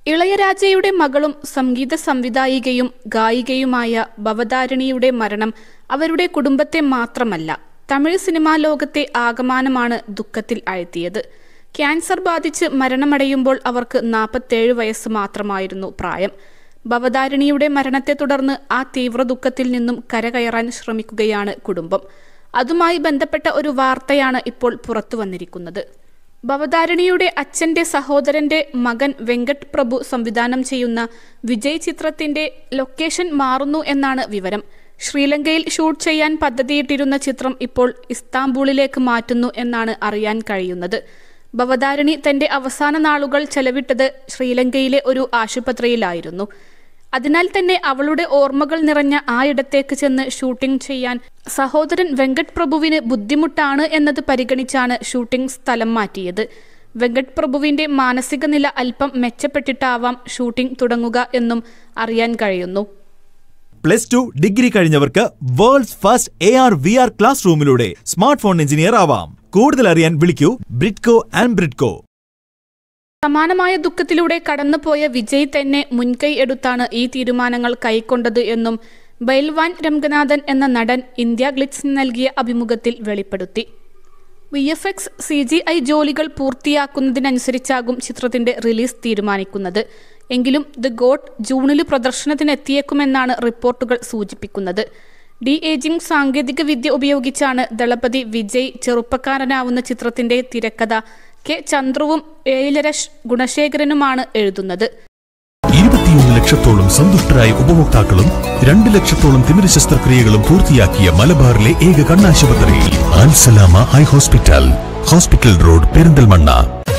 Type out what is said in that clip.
ഇളയരാജയുടെ മകളും സംഗീത സംവിധായികയും ഗായികയുമായ ഭവതാരിണിയുടെ മരണം അവരുടെ കുടുംബത്തെ മാത്രമല്ല തമിഴ് സിനിമാ ലോകത്തെ ആകമാനമാണ് ദുഃഖത്തിൽ ആഴ്ത്തിയത് ക്യാൻസർ ബാധിച്ച് മരണമടയുമ്പോൾ അവർക്ക് നാൽപ്പത്തേഴ് വയസ്സ് മാത്രമായിരുന്നു പ്രായം ഭവതാരിണിയുടെ മരണത്തെ തുടർന്ന് ആ തീവ്ര ദുഃഖത്തിൽ നിന്നും കരകയറാൻ ശ്രമിക്കുകയാണ് കുടുംബം അതുമായി ബന്ധപ്പെട്ട ഒരു വാർത്തയാണ് ഇപ്പോൾ പുറത്തു വന്നിരിക്കുന്നത് ഭവതാരിണിയുടെ അച്ഛന്റെ സഹോദരന്റെ മകൻ വെങ്കട്ട് പ്രഭു സംവിധാനം ചെയ്യുന്ന വിജയ് ചിത്രത്തിന്റെ ലൊക്കേഷൻ മാറുന്നു എന്നാണ് വിവരം ശ്രീലങ്കയിൽ ഷൂട്ട് ചെയ്യാൻ പദ്ധതിയിട്ടിരുന്ന ചിത്രം ഇപ്പോൾ ഇസ്താംബൂളിലേക്ക് മാറ്റുന്നു എന്നാണ് അറിയാൻ കഴിയുന്നത് ഭവതാരിണി തന്റെ അവസാന നാളുകൾ ചെലവിട്ടത് ശ്രീലങ്കയിലെ ഒരു ആശുപത്രിയിലായിരുന്നു അതിനാൽ തന്നെ അവളുടെ ഓർമ്മകൾ നിറഞ്ഞ ആ ഇടത്തേക്ക് ചെന്ന് ഷൂട്ടിംഗ് ചെയ്യാൻ സഹോദരൻ വെങ്കട്ട് പ്രഭുവിന് ബുദ്ധിമുട്ടാണ് എന്നത് പരിഗണിച്ചാണ് ഷൂട്ടിംഗ് സ്ഥലം മാറ്റിയത് വെങ്കട്ട് പ്രഭുവിന്റെ മാനസിക നില അല്പം മെച്ചപ്പെട്ടിട്ടാവാം ഷൂട്ടിംഗ് തുടങ്ങുക എന്നും അറിയാൻ കഴിയുന്നു പ്ലസ് ടു ഡിഗ്രി കഴിഞ്ഞവർക്ക് world's first A R V R class റൂമിലൂടെ സ്മാർട്ട് ഫോൺ എഞ്ചിനീയർ ആവാം കൂടുതൽ അറിയാൻ വിളിക്കൂ ബ്രിഡ്കോ ആൻഡ് ബ്രിഡ്കോ സമാനമായ ദുഃഖത്തിലൂടെ കടന്നുപോയ വിജയ് തന്നെ മുൻകൈ എടുത്താണ് ഈ തീരുമാനങ്ങൾ കൈക്കൊണ്ടത് എന്നും ബൈൽവാൻ രംഗനാഥൻ എന്ന നടൻ ഇന്ത്യ ഗ്ലിറ്റ്സിന് നൽകിയ അഭിമുഖത്തിൽ വെളിപ്പെടുത്തി V F X C G I ജോലികൾ പൂർത്തിയാക്കുന്നതിനനുസരിച്ചാകും ചിത്രത്തിന്റെ റിലീസ് തീരുമാനിക്കുന്നത് എങ്കിലും ദി ഗോഡ് ജൂണിൽ പ്രദർശനത്തിനെത്തിയേക്കുമെന്നാണ് റിപ്പോർട്ടുകൾ സൂചിപ്പിക്കുന്നത് ഡി ഏജിംഗ് സാങ്കേതിക വിദ്യ ഉപയോഗിച്ചാണ് ദളപതി വിജയ് ചെറുപ്പക്കാരനാവുന്ന ചിത്രത്തിന്റെ തിരക്കഥ കെ ചന്ദ്രുവും ഏയിലരശ് ഗുണശേഖരനുമാണ് എഴുതുന്നത് ഇരുപത്തിയൊന്ന് ലക്ഷത്തോളം സന്തുഷ്ടരായ ഉപഭോക്താക്കളും രണ്ട് ലക്ഷത്തോളം തിമിര ശസ്ത്രക്രിയകളും പൂർത്തിയാക്കിയ മലബാറിലെ ഏക കണ്ണാശുപത്രി Ansalama high hospital hospital road Perinthalmanna